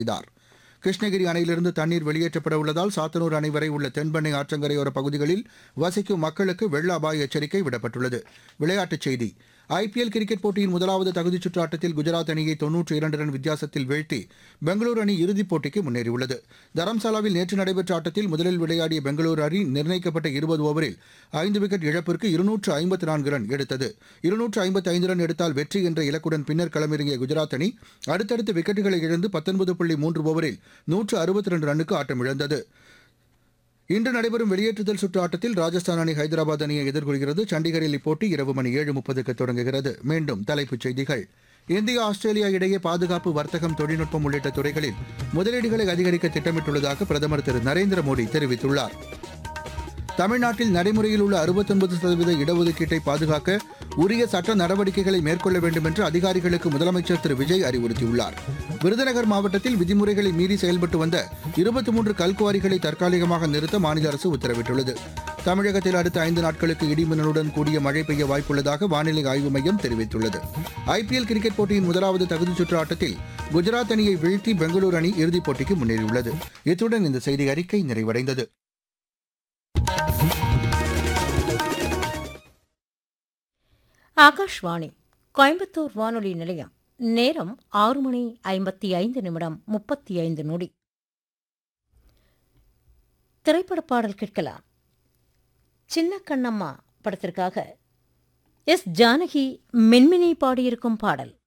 செய்தார் கிருஷ்ணகிரி அணையிலிருந்து தண்ணீர் வெளியேற்றப்பட உள்ளதால் சாத்தனூர் அணை வரை உள்ள தென்பெண்ணை ஆற்றங்கரையோர பகுதிகளில் வசிக்கும் மக்களுக்கு வெள்ள அபாய எச்சரிக்கை விடப்பட்டுள்ளது விளையாட்டுச் செய்தி ஐபிஎல் கிரிக்கெட் போட்டியின் முதலாவது தகுதிச் சுற்று ஆட்டத்தில் குஜராத் அணியை தொன்னூற்றி இரண்டு ரன் வித்தியாசத்தில் வீழ்த்தி பெங்களூரு அணி இறுதிப் போட்டிக்கு முன்னேறியுள்ளது தரம்சாலாவில் நேற்று நடைபெற்ற ஆட்டத்தில் முதலில் விளையாடிய பெங்களூரு அணி நிர்ணயிக்கப்பட்ட இருபது ஓவரில் ஐந்து விக்கெட் இழப்பிற்கு இருநூற்று ஐம்பத்து நான்கு ரன் எடுத்தது இருநூற்று ஐம்பத்து ஐந்து ரன் எடுத்தால் வெற்றி என்ற இலக்குடன் பின்னர் களமிறங்கிய குஜராத் அணி அடுத்தடுத்து விக்கெட்டுகளை இழந்து பத்தொன்பது புள்ளி மூன்று ஓவரில் நூற்று அறுபத்தி ரெண்டு ரன்னுக்கு ஆட்டமிழந்தது இன்று நடைபெறும் வெளியேற்றுதல் சுற்று ஆட்டத்தில் ராஜஸ்தான் அணி ஹைதராபாத் அணியை எதிர்கொள்கிறது சண்டிகரில் இப்போட்டி இரவு மணி ஏழு முப்பதுக்கு தொடங்குகிறது மீண்டும் தலைப்புச் செய்திகள் இந்தியா ஆஸ்திரேலியா இடையே பாதுகாப்பு வர்த்தகம் தொழில்நுட்பம் உள்ளிட்ட துறைகளில் முதலீடுகளை அதிகரிக்க திட்டமிட்டுள்ளதாக பிரதமர் திரு நரேந்திர மோடி தெரிவித்துள்ளார் தமிழ்நாட்டில் நடைமுறையில் உள்ள அறுபத்தொன்பது சதவீத இடஒதுக்கீட்டை பாதுகாக்க உரிய சட்ட நடவடிக்கைகளை மேற்கொள்ள வேண்டும் என்று அதிகாரிகளுக்கு முதலமைச்சர் திரு விஜய் அறிவுறுத்தியுள்ளார் விருதுநகர் மாவட்டத்தில் விதிமுறைகளை மீறி செயல்பட்டு வந்த இருபத்தி மூன்று கல்குவாரிகளை தற்காலிகமாக நிறுத்த மாநில அரசு உத்தரவிட்டுள்ளது தமிழகத்தில் அடுத்த ஐந்து நாட்களுக்கு இடிமின்னலுடன் கூடிய மழை பெய்ய வாய்ப்புள்ளதாக வானிலை ஆய்வு மையம் தெரிவித்துள்ளது ஐபிஎல் கிரிக்கெட் போட்டியின் முதலாவது தகுதிச் சுற்று ஆட்டத்தில் குஜராத் அணியை வீழ்த்தி பெங்களூரு அணி இறுதிப் போட்டிக்கு முன்னேறியுள்ளது இத்துடன் இந்த செய்தி அறிக்கை நிறைவடைந்தது ஆகாஷ்வாணி கோயம்புத்தூர் வானொலி நிலையம் நேரம் ஆறு மணி ஐம்பத்தி ஐந்து நிமிடம் முப்பத்தி ஐந்து நொடி திரைப்பட பாடல் கேட்கலாம் சின்ன கண்ணம்மா படத்திற்காக எஸ் ஜானகி மென்மினி பாடியிருக்கும் பாடல்